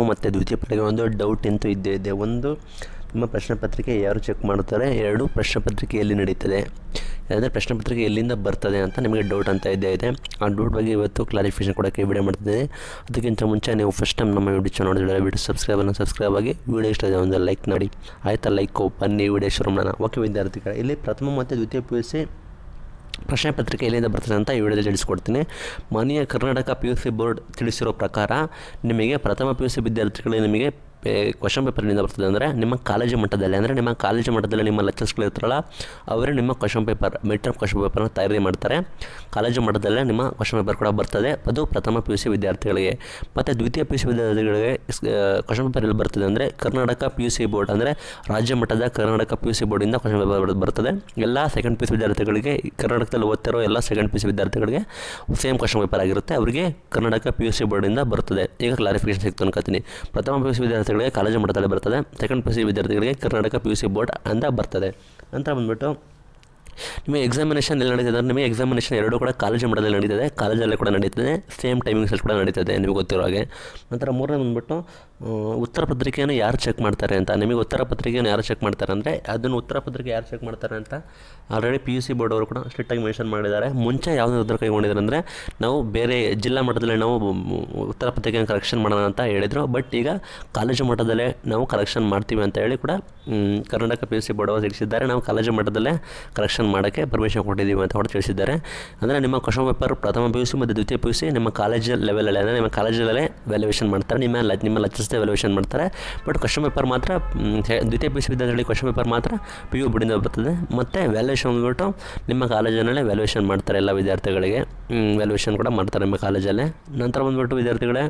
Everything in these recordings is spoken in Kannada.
ಮತ್ತು ದ್ವಿತೀಯ ಪತ್ರಿಕೆ ಒಂದು ಡೌಟ್ ಅಂತೂ ಇದ್ದೇ ಇದೆ ಒಂದು ನಿಮ್ಮ ಪ್ರಶ್ನೆ ಪತ್ರಿಕೆ ಯಾರು ಚೆಕ್ ಮಾಡ್ತಾರೆ ಎರಡು ಪ್ರಶ್ನೆ ಪತ್ರಿಕೆ ಎಲ್ಲಿ ನಡೀತದೆ ಅಂದರೆ ಪ್ರಶ್ನೆ ಪತ್ರಿಕೆ ಎಲ್ಲಿಂದ ಬರ್ತದೆ ಅಂತ ನಿಮಗೆ ಡೌಟ್ ಅಂತ ಇದ್ದೇ ಇದೆ ಆ ಡೌಟ್ ಬಗ್ಗೆ ಇವತ್ತು ಕ್ಲಾರಿಫಿಕೇಷನ್ ಕೊಡೋಕ್ಕೆ ವಿಡಿಯೋ ಮಾಡ್ತಿದ್ದೀನಿ ಅದಕ್ಕಿಂತ ಮುಂಚೆ ನೀವು ಫಸ್ಟ್ ಟೈಮ್ ನಮ್ಮ ವಿಡಿಯೋ ಚಾನಲ್ ನೋಡಿದ್ರೆ ವಿಡಿಯೋ ಸಬ್ಸ್ಕ್ರೈಬನ್ನು ಸಬ್ಸ್ಕ್ರೈಬ್ ಆಗಿ ವಿಡಿಯೋ ಇಷ್ಟ ಇದೆ ಒಂದು ಲೈಕ್ ಮಾಡಿ ಆಯ್ತಾ ಲೈಕು ಬನ್ನಿ ವಿಡಿಯೋ ಶುರು ಮಾಡೋಣ ಓಕೆ ವಿದ್ಯಾರ್ಥಿಗಳು ಇಲ್ಲಿ ಪ್ರಥಮ ಮತ್ತು ದ್ವಿತೀಯ ಪಿ ಯು ಸಿ ಪ್ರಶ್ನೆ ಪತ್ರಿಕೆ ಎಲ್ಲಿಂದ ಬರ್ತದೆ ಅಂತ ಈ ವಿಡಿಯೋದಲ್ಲಿ ತಿಳಿಸ್ಕೊಡ್ತೀನಿ ಮಾನ್ಯ Karnataka P U C board ತಿಳಿಸಿರೋ ಪ್ರಕಾರ ನಿಮಗೆ ಪ್ರಥಮ ಪಿ ಯು ಸಿ ವಿದ್ಯಾರ್ಥಿಗಳಿಗೆ ನಿಮಗೆ ಕ್ವಶನ್ ಪೇಪರ್ ಎಲ್ಲಿಂದ ಬರ್ತದೆ ಅಂದರೆ ನಿಮ್ಮ ಕಾಲೇಜು ಮಟ್ಟದಲ್ಲಿ ಅಂದರೆ ನಿಮ್ಮ ಕಾಲೇಜು ಮಟ್ಟದಲ್ಲಿ ನಿಮ್ಮ ಲೆಕ್ಚರ್ಸ್ಗಳು ಇರ್ತಾರಲ್ಲ ಅವರೇ ನಿಮ್ಮ question paper mid term question ಪೇಪರ್ನ ತಯಾರಿ ಮಾಡ್ತಾರೆ ಕಾಲೇಜು ಮಟ್ಟದಲ್ಲೇ ನಿಮ್ಮ ಕ್ವಶನ್ ಪೇಪರ್ ಕೂಡ ಬರ್ತದೆ ಅದು ಪ್ರಥಮ ಪಿ ಯು ಸಿ ವಿದ್ಯಾರ್ಥಿಗಳಿಗೆ ಮತ್ತು ದ್ವಿತೀಯ ಪಿ ಯು ಸಿ ವಿದ್ಯಾರ್ಥಿಗಳಿಗೆ ಕ್ವಶನ್ ಪೇಪರ್ ಎಲ್ಲಿ ಬರ್ತದೆ ಅಂದರೆ Karnataka P U C board ಅಂದರೆ ರಾಜ್ಯ ಮಟ್ಟದ ಕರ್ನಾಟಕ ಪಿ ಯು ಸಿ ಬೋರ್ಡಿಂದ ಕ್ವಶನ್ ಪೇಪರ್ ಬರ್ತದೆ ಎಲ್ಲ ಸೆಕೆಂಡ್ ಪಿ ಯು ಸಿ ವಿದ್ಯಾರ್ಥಿಗಳಿಗೆ ಕರ್ನಾಟಕದಲ್ಲಿ ಓದ್ತಿರೋ ಎಲ್ಲ ಸೆಕೆಂಡ್ ಪಿ ಯು ಸಿ ವಿದ್ಯಾರ್ಥಿಗಳಿಗೆ ಸೇಮ್ ಕ್ವಶನ್ ಪೇಪರ್ ಆಗಿರುತ್ತೆ ಅವರಿಗೆ ಕರ್ನಾಟಕ ಪಿ ಯು ಸಿ ಬೋರ್ಡಿಂದ ಬರ್ತದೆ ಈಗ ಕ್ಲಾರಿಫಿಕೇಶನ್ ಸಿಕ್ತು ಅನ್ಕೋತೀನಿ ಪ್ರಥಮ ಪಿ ಯು ಸಿ ವಿದ್ಯಾರ್ಥಿಗಳಿಗೆ ಕಾಲೇಜು ಮಟ್ಟದಲ್ಲಿ ಬರ್ತದೆ ಸೆಕೆಂಡ್ ಪಿ ಯು ಸಿ ವಿದ್ಯಾರ್ಥಿಗಳಿಗೆ Karnataka P U C board ಅಂತ ಬರ್ತದೆ ನಂತರ ಬಂದ್ಬಿಟ್ಟು ನಿಮಗೆ ಎಕ್ಸಾಮಿನೇಷನ್ ಎಲ್ಲಿ ನಡೀತದೆ ಅಂದರೆ ನಿಮಗೆ ಎಕ್ಸಾಮಿನೇಷನ್ ಎರಡೂ ಕೂಡ ಕಾಲೇಜು ಮಟ್ಟದಲ್ಲಿ ನಡೀತದೆ ಕಾಲೇಜಲ್ಲೇ ಕೂಡ ನಡೀತದೆ ಸೇಮ್ ಟೈಮಿಂಗ್ಸಲ್ಲಿ ಕೂಡ ನಡೀತದೆ ನಿಮಗೆ ಗೊತ್ತಿರೋ ಹಾಗೆ ನಂತರ ಮೂರನೇ ಬಂದ್ಬಿಟ್ಟು ಆ, ಉತ್ತರ ಪತ್ರಿಕೆಯನ್ನು ಯಾರು ಚೆಕ್ ಮಾಡ್ತಾರೆ ಅಂತ ನಿಮಗೆ ಉತ್ತರ ಪತ್ರಿಕೆಯನ್ನು ಯಾರು ಚೆಕ್ ಮಾಡ್ತಾರೆ ಅಂದರೆ ಅದನ್ನು ಉತ್ತರ ಪತ್ರಿಕೆ ಯಾರು ಚೆಕ್ ಮಾಡ್ತಾರೆ ಅಂತ already P U C board ಅವರು ಕೂಡ ಸ್ಟ್ರಿಕ್ಟಾಗಿ ಮೆನ್ಷನ್ ಮಾಡಿದ್ದಾರೆ ಮುಂಚೆ ಯಾವುದೇ ನಿರ್ಧಾರ ಕೈಗೊಂಡಿದ್ದಾರೆ ಅಂದರೆ ನಾವು ಬೇರೆ ಜಿಲ್ಲಾ ಮಟ್ಟದಲ್ಲಿ ನಾವು ಉತ್ತರ ಪತ್ರಿಕೆಯನ್ನು ಕರೆಕ್ಷನ್ ಮಾಡೋಣ ಅಂತ ಹೇಳಿದರು ಬಟ್ ಈಗ ಕಾಲೇಜು ಮಟ್ಟದಲ್ಲೇ ನಾವು ಕರೆಕ್ಷನ್ ಮಾಡ್ತೀವಿ ಅಂತ ಹೇಳಿ ಕೂಡ ಮ್, Karnataka P U C board ಅವರು ತಿಳಿಸಿದ್ದಾರೆ ನಾವು ಕಾಲೇಜು ಮಟ್ಟದಲ್ಲೇ ಕರೆಕ್ಷನ್ ಮಾಡೋಕ್ಕೆ ಪರ್ಮಿಷನ್ ಕೊಟ್ಟಿದ್ದೀವಿ ಅಂತ ಕೂಡ ತಿಳಿಸಿದ್ದಾರೆ ಅಂದರೆ ನಿಮ್ಮ ಕ್ವಶನ್ ಪೇಪರ್ ಪ್ರಥಮ ಪಿ ಯು ಸಿ ಮತ್ತು ದ್ವಿತೀಯ ಪಿ ಯು ಸಿ ನಿಮ್ಮ ಕಾಲೇಜ್ ಲೆವೆಲಲ್ಲಿ ಅಂದರೆ ನಿಮ್ಮ ಕಾಲೇಜಲ್ಲೇ ವ್ಯಾಲ್ಯೂಯೇಷನ್ ಮಾಡ್ತಾರೆ ನಿಮ್ಮ ಲ ನಿಮ್ಮ ಲೆಕ್ಚರ್ಸ್ದೇ ವ್ಯಾಲ್ಯೂಯೇಷನ್ ಮಾಡ್ತಾರೆ ಬಟ್ ಕ್ವಶನ್ ಪೇಪರ್ ಮಾತ್ರ ಮ್, ಹೆ- ದ್ವಿತೀಯ ಪಿ ಯು ಸಿ ವಿದ್ಯಾರ್ಥಿಗಳಿಗೆ ಕ್ವಶನ್ ಪೇಪರ್ ಮಾತ್ರ ಪಿ ಯು ಬೋರ್ಡಿಂದ ಬರ್ತದೆ ಮತ್ತು ವ್ಯಾಲ್ಯೂಯೇಷನ್ ಬಂದ್ಬಿಟ್ಟು ನಿಮ್ಮ ಕಾಲೇಜಿನಲ್ಲೇ ವ್ಯಾಲ್ಯೂಯೇಷನ್ ಮಾಡ್ತಾರೆ ಎಲ್ಲ ವಿದ್ಯಾರ್ಥಿಗಳಿಗೆ ವ್ಯಾಲ್ಯೂಯೇಷನ್ ಕೂಡ ಮಾಡ್ತಾರೆ ನಿಮ್ಮ ಕಾಲೇಜಲ್ಲೇ ನಂತರ ಬಂದ್ಬಿಟ್ಟು ವಿದ್ಯಾರ್ಥಿಗಳೇ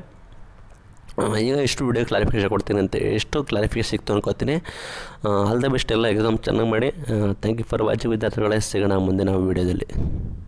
ಆ, ಈಗ ಎಷ್ಟು ವಿಡಿಯೋ ಕ್ಲಾರಿಫಿಕೇಷನ್ ಕೊಡ್ತೀನಿ ಅಂತ ಎಷ್ಟು ಕ್ಲಾರಿಫಿಕೇಷನ್ ಸಿಕ್ತು ಅನ್ಕೋತೀನಿ ಆಲ್ ದ ಬೆಸ್ಟ್ ಎಲ್ಲ ಎಕ್ಸಾಮ್ ಚೆನ್ನಾಗಿ ಮಾಡಿ ಥ್ಯಾಂಕ್ ಯು ಫಾರ್ ವಾಚಿಂಗ್ ವಿದ್ಯಾರ್ಥಿಗಳೇ ಸಿಗೋಣ ಮುಂದಿನ ವೀಡಿಯೋದಲ್ಲಿ